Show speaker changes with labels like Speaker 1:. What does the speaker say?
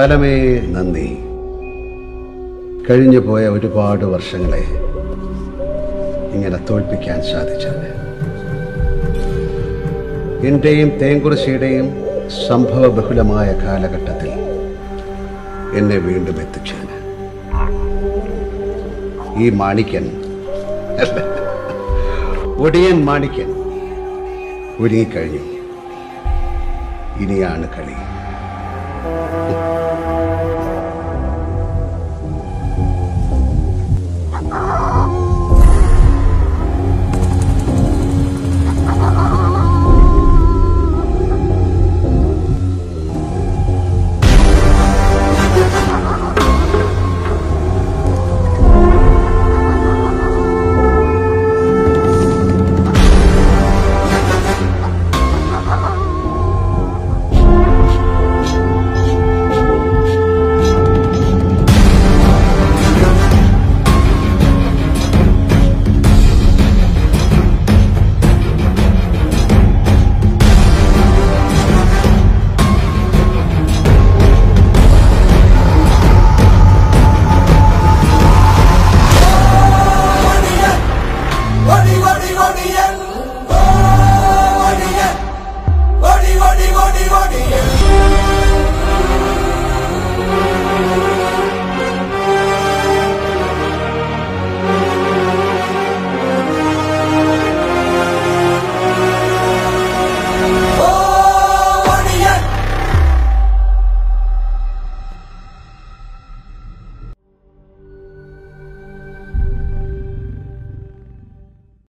Speaker 1: കാലമേ നന്ദി കഴിഞ്ഞു പോയ ഒരുപാട് വർഷങ്ങളെ ഇങ്ങനെ തോൽപ്പിക്കാൻ സാധിച്ചത് എൻ്റെയും തേങ്കുറിശിയുടെയും സംഭവ ബഹുലമായ കാലഘട്ടത്തിൽ എന്നെ വീണ്ടും എത്തിച്ചേന് ഈ മാണിക്യൻ ഒടിയൻ മാണിക്യൻ ഒരുങ്ങിക്കഴിഞ്ഞു ഇനിയാണ് കളി